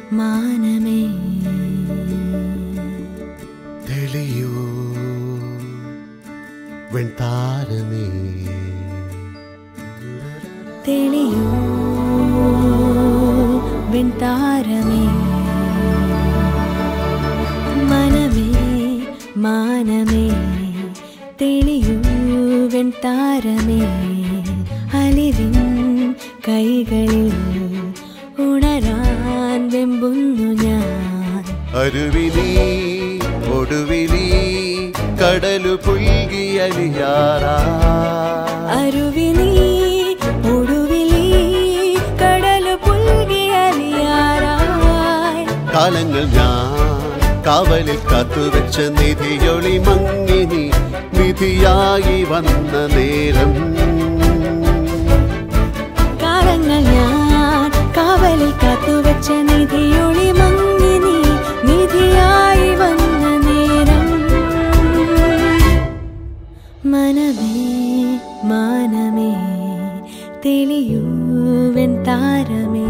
മാനമേ തെളിയൂ വെൺതാരമേ തെളിയൂ വെൺതാരമേ മനമേ മാനമേ തെളിയൂ വെൺതാരമേ അലിവിൻ കൈകളിൽ ഉണരാൻ വെമ്പുന്നു ഞാൻ അരുവിലി ഒടുവിലി കടലു പുൽകിയലിയാറാ അരുവിലി ഒടുവിലി കടല് പുൽകിയലിയാറായി കാലങ്ങൾ ഞാൻ കാവലിൽ കാത്തുവെച്ച നിധിയൊളി മങ്ങിനി നിധിയായി വന്ന നേരം കാലങ്ങൾ ഞാൻ കാവലിൽ കാത്തുവെച്ച നിധിയൊളി മങ്ങി നീ നിധിയായി വന്ന നേരം മനമേ മാനമേ തെളിയൂവൻ താരമേ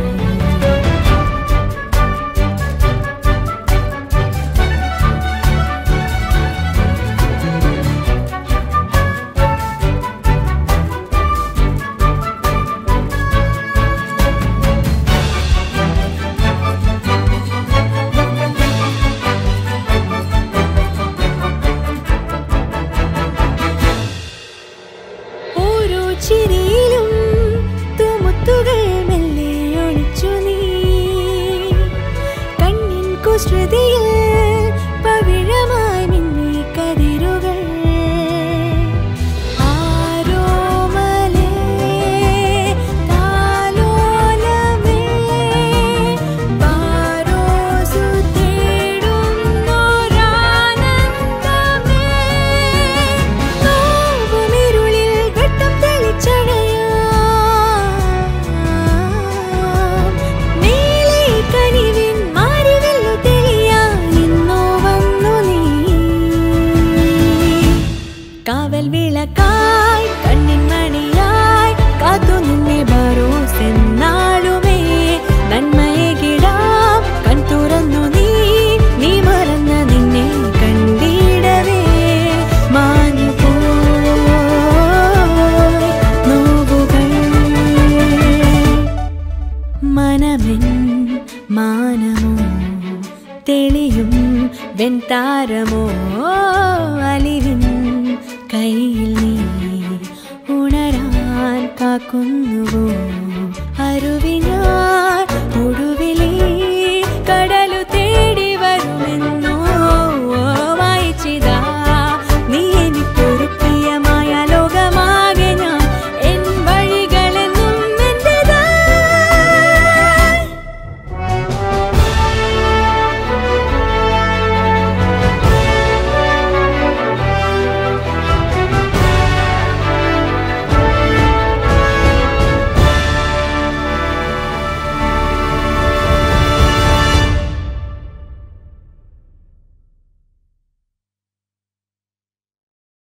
ഓരോ ചിരിയിലും തുമുത്തുകൾ മെല്ലെ ഒളിച്ചു നീ കണ്ണിൻ കുസൃതിയിൽ പവിഴമായി മിന്നി കതിരുകൾ ആരോമലേ താലോലമേ പാരോസു തേടുന്നോരാനന്ദമേ നോവുമിരുളിൽ വെട്ടം തെളിച്ചണയാം നീലേ കനിവിൻ മാറിവില്ലു തെളിയാൻ ഇന്നോ വന്നു നീ കാവൽ വിളക്കായി കണ്ണിൻ മണിയായി കാത്തു നിന്നെ ബറോസെന്നാളുമേ നന്മയെ കിടാം കൺ തുറന്നു നീ നീ മറന്ന നിന്നെ കണ്ടിടവേ മാഞ്ഞു പോയി നോവുകൾ മനമെൻ മാനമോ തെളിയും വെൺതാരമോ അലിവിൻ കയ്യിൽ നീ ഉണരാൻ കാക്കുന്നുവോ അരുവിനാ